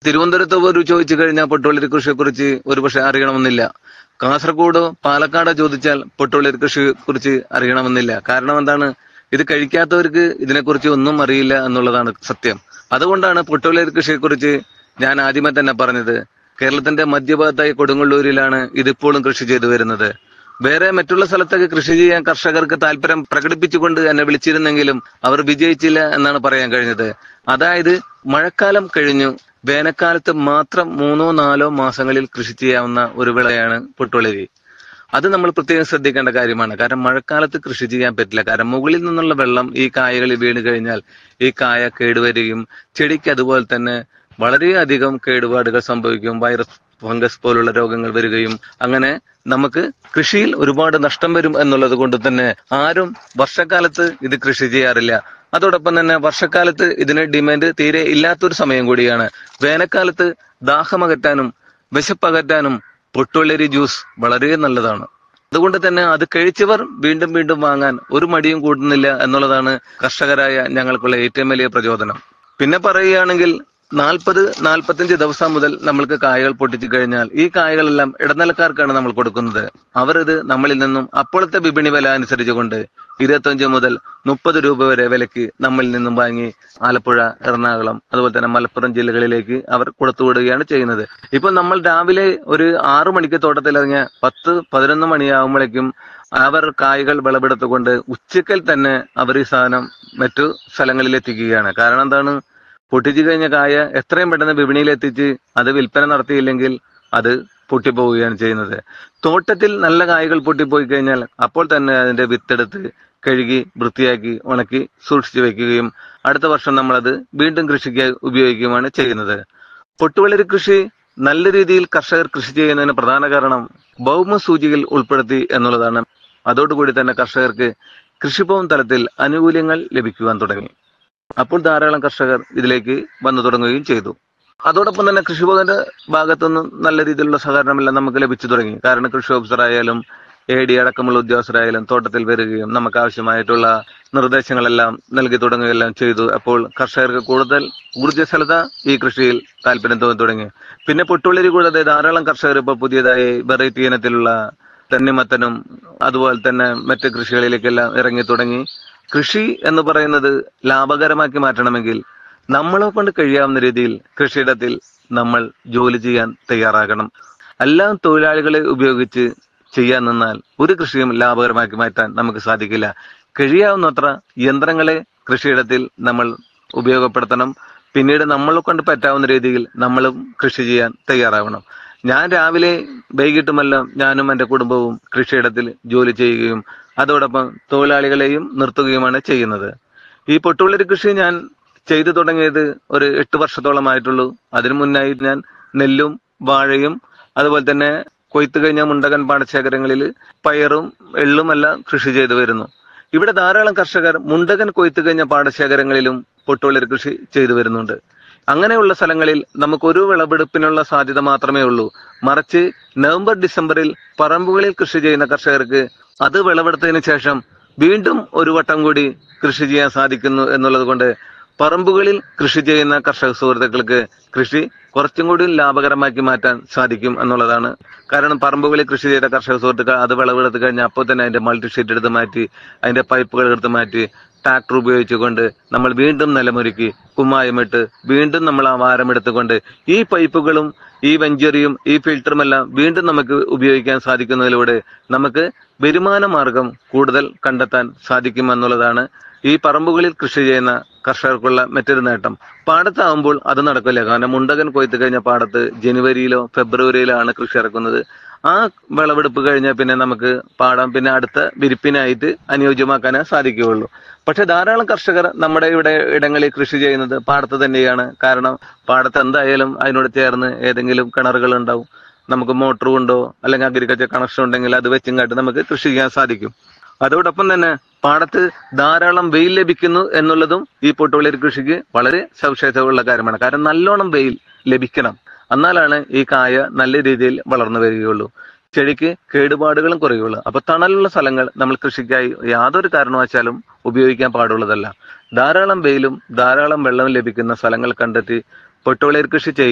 തിരുവനന്തപുരത്ത് ഒരു ചോദിച്ചു കഴിഞ്ഞാൽ പൊട്ടുവെള്ളരി കൃഷിയെ കുറിച്ച് ഒരുപക്ഷെ അറിയണമെന്നില്ല കാസർഗോഡ് പാലക്കാട് ചോദിച്ചാൽ പൊട്ടുവെള്ളരി കൃഷിയെ കുറിച്ച് അറിയണമെന്നില്ല കാരണം എന്താണ് ഇത് കഴിക്കാത്തവർക്ക് ഇതിനെക്കുറിച്ച് ഒന്നും അറിയില്ല എന്നുള്ളതാണ് സത്യം അതുകൊണ്ടാണ് പൊട്ടുവെള്ളരി കൃഷിയെ കുറിച്ച് ഞാൻ ആദ്യമേ തന്നെ പറഞ്ഞത് കേരളത്തിന്റെ മധ്യഭാഗത്തായി കൊടുങ്ങല്ലൂരിലാണ് ഇതിപ്പോഴും കൃഷി ചെയ്തു വരുന്നത് വേറെ മറ്റുള്ള സ്ഥലത്തൊക്കെ കൃഷി ചെയ്യാൻ കർഷകർക്ക് താല്പര്യം പ്രകടിപ്പിച്ചുകൊണ്ട് എന്നെ വിളിച്ചിരുന്നെങ്കിലും അവർ വിജയിച്ചില്ല എന്നാണ് പറയാൻ കഴിഞ്ഞത് അതായത് മഴക്കാലം കഴിഞ്ഞു വേനൽക്കാലത്ത് മാത്രം മൂന്നോ നാലോ മാസങ്ങളിൽ കൃഷി ചെയ്യാവുന്ന ഒരു വിളയാണ് പൊട്ടുവളരി അത് നമ്മൾ പ്രത്യേകം ശ്രദ്ധിക്കേണ്ട കാര്യമാണ് കാരണം മഴക്കാലത്ത് കൃഷി ചെയ്യാൻ പറ്റില്ല കാരണം മുകളിൽ നിന്നുള്ള വെള്ളം ഈ കായകളിൽ വീണ് കഴിഞ്ഞാൽ ഈ കായ കേടുവരികയും ചെടിക്ക് അതുപോലെ തന്നെ വളരെയധികം കേടുപാടുകൾ സംഭവിക്കും വൈറസ് ഫംഗസ് പോലുള്ള രോഗങ്ങൾ വരികയും അങ്ങനെ നമുക്ക് കൃഷിയിൽ ഒരുപാട് നഷ്ടം വരും എന്നുള്ളത് കൊണ്ട് തന്നെ ആരും വർഷക്കാലത്ത് ഇത് കൃഷി ചെയ്യാറില്ല അതോടൊപ്പം തന്നെ വർഷക്കാലത്ത് ഇതിന് ഡിമാൻഡ് തീരെ ഇല്ലാത്തൊരു സമയം കൂടിയാണ് വേനൽക്കാലത്ത് ദാഹമകറ്റാനും വിശപ്പകറ്റാനും പൊട്ടുവെള്ളരി ജ്യൂസ് വളരെ നല്ലതാണ് അതുകൊണ്ട് തന്നെ അത് കഴിച്ചവർ വീണ്ടും വീണ്ടും വാങ്ങാൻ ഒരു മടിയും കൂടുന്നില്ല എന്നുള്ളതാണ് കർഷകരായ ഞങ്ങൾക്കുള്ള ഏറ്റവും വലിയ പ്രചോദനം പിന്നെ പറയുകയാണെങ്കിൽ നാൽപ്പത് നാൽപ്പത്തഞ്ച് ദിവസം മുതൽ നമ്മൾക്ക് കായകൾ പൊട്ടിച്ചു കഴിഞ്ഞാൽ ഈ കായകളെല്ലാം ഇടനിലക്കാർക്കാണ് നമ്മൾ കൊടുക്കുന്നത് അവർ ഇത് നമ്മളിൽ നിന്നും അപ്പോഴത്തെ വിപണി വില അനുസരിച്ചുകൊണ്ട് ഇരുപത്തഞ്ച് മുതൽ മുപ്പത് രൂപ വരെ വിലക്ക് നമ്മളിൽ നിന്നും വാങ്ങി ആലപ്പുഴ എറണാകുളം അതുപോലെ തന്നെ മലപ്പുറം ജില്ലകളിലേക്ക് അവർ കൊടുത്തുവിടുകയാണ് ചെയ്യുന്നത് ഇപ്പൊ നമ്മൾ രാവിലെ ഒരു ആറു മണിക്ക് തോട്ടത്തിലിറങ്ങിയ പത്ത് പതിനൊന്ന് മണിയാകുമ്പോഴേക്കും അവർ കായ്കൾ വിളവെടുത്തുകൊണ്ട് ഉച്ചക്കൽ തന്നെ അവർ ഈ സാധനം മറ്റു സ്ഥലങ്ങളിൽ എത്തിക്കുകയാണ് കാരണം എന്താണ് പൊട്ടിച്ചു കഴിഞ്ഞ കായ എത്രയും പെട്ടെന്ന് വിപണിയിൽ എത്തിച്ച് അത് വിൽപ്പന നടത്തിയില്ലെങ്കിൽ അത് പൊട്ടിപ്പോവുകയാണ് ചെയ്യുന്നത് തോട്ടത്തിൽ നല്ല കായകൾ പൊട്ടിപ്പോയി കഴിഞ്ഞാൽ അപ്പോൾ തന്നെ അതിന്റെ വിത്തെടുത്ത് കഴുകി വൃത്തിയാക്കി ഉണക്കി സൂക്ഷിച്ചു വെക്കുകയും അടുത്ത വർഷം നമ്മളത് വീണ്ടും കൃഷിക്ക് ഉപയോഗിക്കുകയുമാണ് ചെയ്യുന്നത് പൊട്ടുവെള്ളരി കൃഷി നല്ല രീതിയിൽ കർഷകർ കൃഷി ചെയ്യുന്നതിന് പ്രധാന കാരണം ഭൗമ സൂചികയിൽ ഉൾപ്പെടുത്തി എന്നുള്ളതാണ് അതോടുകൂടി തന്നെ കർഷകർക്ക് കൃഷിഭവൻ തലത്തിൽ ആനുകൂല്യങ്ങൾ ലഭിക്കുവാൻ തുടങ്ങി അപ്പോൾ ധാരാളം കർഷകർ ഇതിലേക്ക് വന്നു തുടങ്ങുകയും ചെയ്തു അതോടൊപ്പം തന്നെ കൃഷിഭവന്റെ ഭാഗത്തുനിന്ന് നല്ല രീതിയിലുള്ള സഹകരണമെല്ലാം നമുക്ക് ലഭിച്ചു തുടങ്ങി കാരണം കൃഷി ഓഫീസർ ആയാലും എ ഡി അടക്കമുള്ള ഉദ്യോഗസ്ഥരായാലും തോട്ടത്തിൽ വരികയും നമുക്ക് ആവശ്യമായിട്ടുള്ള നിർദ്ദേശങ്ങളെല്ലാം നൽകി തുടങ്ങുകയെല്ലാം ചെയ്തു അപ്പോൾ കർഷകർക്ക് കൂടുതൽ ഊർജ്ജസ്വലത ഈ കൃഷിയിൽ താല്പര്യം തോന്നി തുടങ്ങി പിന്നെ പൊട്ടുള്ളരി കൂടാതെ ധാരാളം കർഷകർ ഇപ്പോൾ പുതിയതായി വെറൈറ്റി ഇനത്തിലുള്ള തണ്ണിമത്തനും അതുപോലെ തന്നെ മറ്റ് കൃഷികളിലേക്കെല്ലാം ഇറങ്ങി തുടങ്ങി കൃഷി എന്ന് പറയുന്നത് ലാഭകരമാക്കി മാറ്റണമെങ്കിൽ നമ്മളെ കൊണ്ട് കഴിയാവുന്ന രീതിയിൽ കൃഷിയിടത്തിൽ നമ്മൾ ജോലി ചെയ്യാൻ തയ്യാറാകണം എല്ലാം തൊഴിലാളികളെ ഉപയോഗിച്ച് ചെയ്യാൻ നിന്നാൽ ഒരു കൃഷിയും ലാഭകരമാക്കി മാറ്റാൻ നമുക്ക് സാധിക്കില്ല കഴിയാവുന്നത്ര യന്ത്രങ്ങളെ കൃഷിയിടത്തിൽ നമ്മൾ ഉപയോഗപ്പെടുത്തണം പിന്നീട് നമ്മളെ കൊണ്ട് പറ്റാവുന്ന രീതിയിൽ നമ്മളും കൃഷി ചെയ്യാൻ തയ്യാറാവണം ഞാൻ രാവിലെ വൈകിട്ടുമെല്ലാം ഞാനും എൻ്റെ കുടുംബവും കൃഷിയിടത്തിൽ ജോലി ചെയ്യുകയും അതോടൊപ്പം തൊഴിലാളികളെയും നിർത്തുകയുമാണ് ചെയ്യുന്നത് ഈ പൊട്ടുള്ളരി കൃഷി ഞാൻ ചെയ്തു തുടങ്ങിയത് ഒരു എട്ട് വർഷത്തോളമായിട്ടുള്ളൂ അതിനു മുന്നായി ഞാൻ നെല്ലും വാഴയും അതുപോലെ തന്നെ കൊയ്ത്ത് കഴിഞ്ഞ മുണ്ടകൻ പാടശേഖരങ്ങളിൽ പയറും എള്ളുമെല്ലാം കൃഷി ചെയ്തു വരുന്നു ഇവിടെ ധാരാളം കർഷകർ മുണ്ടകൻ കൊയ്ത്ത് കഴിഞ്ഞ പാടശേഖരങ്ങളിലും പൊട്ടുള്ളരി കൃഷി ചെയ്തു വരുന്നുണ്ട് അങ്ങനെയുള്ള സ്ഥലങ്ങളിൽ നമുക്ക് ഒരു വിളവെടുപ്പിനുള്ള സാധ്യത മാത്രമേ ഉള്ളൂ മറിച്ച് നവംബർ ഡിസംബറിൽ പറമ്പുകളിൽ കൃഷി ചെയ്യുന്ന കർഷകർക്ക് അത് വിളവെടുത്തതിന് ശേഷം വീണ്ടും ഒരു വട്ടം കൂടി കൃഷി ചെയ്യാൻ സാധിക്കുന്നു എന്നുള്ളത് കൊണ്ട് പറമ്പുകളിൽ കൃഷി ചെയ്യുന്ന കർഷക സുഹൃത്തുക്കൾക്ക് കൃഷി കുറച്ചും കൂടി ലാഭകരമാക്കി മാറ്റാൻ സാധിക്കും എന്നുള്ളതാണ് കാരണം പറമ്പുകളിൽ കൃഷി ചെയ്ത കർഷക സുഹൃത്തുക്കൾ അത് വിളവെടുത്ത് കഴിഞ്ഞാൽ അപ്പോൾ തന്നെ അതിന്റെ മൾട്ടി ഷീറ്റ് എടുത്ത് മാറ്റി അതിന്റെ പൈപ്പുകൾ എടുത്ത് മാറ്റി ട്രാക്ടർ ഉപയോഗിച്ചുകൊണ്ട് നമ്മൾ വീണ്ടും നിലമൊരുക്കി കുമ്മായമിട്ട് വീണ്ടും നമ്മൾ ആ വാരം എടുത്തുകൊണ്ട് ഈ പൈപ്പുകളും ഈ വെഞ്ചറിയും ഈ ഫിൽറ്ററുമെല്ലാം വീണ്ടും നമുക്ക് ഉപയോഗിക്കാൻ സാധിക്കുന്നതിലൂടെ നമുക്ക് വരുമാന മാർഗം കൂടുതൽ കണ്ടെത്താൻ സാധിക്കുമെന്നുള്ളതാണ് ഈ പറമ്പുകളിൽ കൃഷി ചെയ്യുന്ന കർഷകർക്കുള്ള മറ്റൊരു നേട്ടം പാടത്താവുമ്പോൾ അത് നടക്കില്ല കാരണം മുണ്ടകൻ കൊയ്ത്ത് കഴിഞ്ഞ പാടത്ത് ജനുവരിയിലോ ഫെബ്രുവരിയിലോ ആണ് കൃഷി ഇറക്കുന്നത് ആ വിളവെടുപ്പ് കഴിഞ്ഞാൽ പിന്നെ നമുക്ക് പാടം പിന്നെ അടുത്ത വിരിപ്പിനായിട്ട് അനുയോജ്യമാക്കാനേ സാധിക്കുകയുള്ളൂ പക്ഷെ ധാരാളം കർഷകർ നമ്മുടെ ഇവിടെ ഇടങ്ങളിൽ കൃഷി ചെയ്യുന്നത് പാടത്ത് തന്നെയാണ് കാരണം പാടത്ത് എന്തായാലും അതിനോട് ചേർന്ന് ഏതെങ്കിലും കിണറുകൾ ഉണ്ടാവും നമുക്ക് മോട്ടർ ഉണ്ടോ അല്ലെങ്കിൽ അഗ്രികൾച്ചർ കണക്ഷൻ ഉണ്ടെങ്കിൽ അത് വെച്ചും കാട്ടി നമുക്ക് കൃഷി ചെയ്യാൻ സാധിക്കും അതോടൊപ്പം തന്നെ പാടത്ത് ധാരാളം വെയിൽ ലഭിക്കുന്നു എന്നുള്ളതും ഈ പൊട്ടുവെള്ളരി കൃഷിക്ക് വളരെ സവിശേഷതയുള്ള കാര്യമാണ് കാരണം നല്ലോണം വെയിൽ ലഭിക്കണം എന്നാലാണ് ഈ കായ നല്ല രീതിയിൽ വളർന്നു വരികയുള്ളൂ ചെടിക്ക് കേടുപാടുകളും കുറയുള്ളൂ അപ്പൊ തണലുള്ള സ്ഥലങ്ങൾ നമ്മൾ കൃഷിക്കായി യാതൊരു കാരണവശാലും ഉപയോഗിക്കാൻ പാടുള്ളതല്ല ധാരാളം വെയിലും ധാരാളം വെള്ളവും ലഭിക്കുന്ന സ്ഥലങ്ങൾ കണ്ടെത്തി പൊട്ടുവെള്ളരി കൃഷി ചെയ്യും